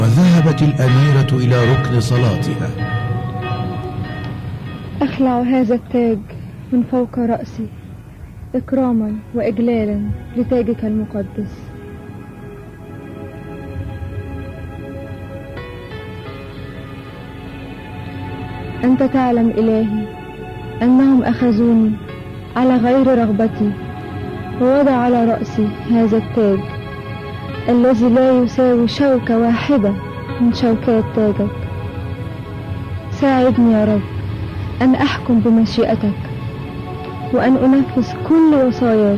وذهبت الأميرة إلى ركن صلاتها أخلع هذا التاج من فوق رأسي إكراما وإجلالا لتاجك المقدس أنت تعلم إلهي أنهم أخذوني على غير رغبتي ووضع على رأسي هذا التاج الذي لا يساوي شوكة واحدة من شوكات تاجك ساعدني يا رب أن أحكم بمشيئتك وأن أنفذ كل وصاياك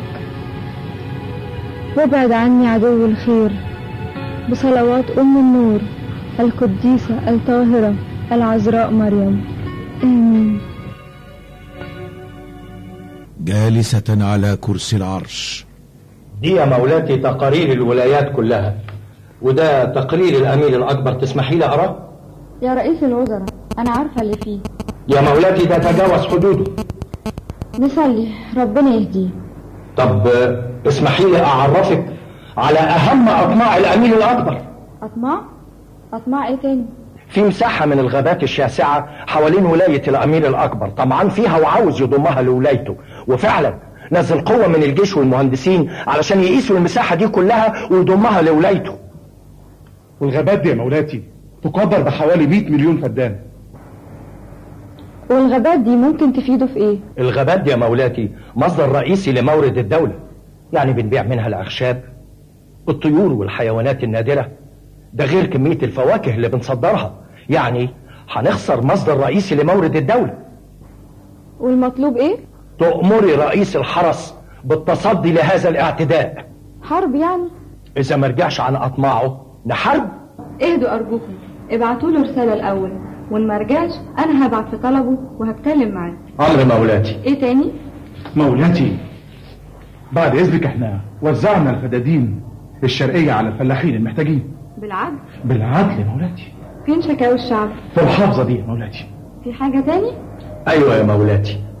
وابعد عني عدو الخير بصلوات أم النور القديسة الطاهرة العذراء مريم آمين جالسة على كرسي العرش دي يا مولاتي تقارير الولايات كلها وده تقرير الأمير الأكبر تسمحي لي أقراه؟ يا رئيس الوزراء أنا عارفة اللي فيه يا مولاتي ده تجاوز حدوده نصلي ربنا يهديه طب آه، اسمحي لي أعرفك على أهم أطماع الأمير الأكبر أطماع أطماع إيه تاني في مساحة من الغابات الشاسعة حوالين ولاية الأمير الأكبر طمعان فيها وعاوز يضمها لولايته وفعلا نزل قوة من الجيش والمهندسين علشان يقيسوا المساحة دي كلها ويضمها لولايته والغابات دي يا مولاتي تقدر بحوالي 100 مليون فدان والغابات دي ممكن تفيده في إيه الغابات دي يا مولاتي مصدر رئيسي لمورد الدولة يعني بنبيع منها الأخشاب الطيور والحيوانات النادرة ده غير كمية الفواكه اللي بنصدرها يعني هنخسر مصدر رئيسي لمورد الدولة والمطلوب إيه تأمري رئيس الحرس بالتصدي لهذا الاعتداء حرب يعني إذا ما رجعش عن أطماعه نحارب اهدوا أرجوكم ابعتوا له رسالة الأول وإن ما رجعش أنا هبعت في طلبه وهتكلم معاه أمر مولاتي إيه تاني مولاتي بعد اذنك احنا وزعنا الفدادين الشرقية على الفلاحين المحتاجين بالعدل بالعدل يا مولاتي فين شكاوي الشعب في الحافظة دي يا مولاتي في حاجة تاني أيوة يا مولاتي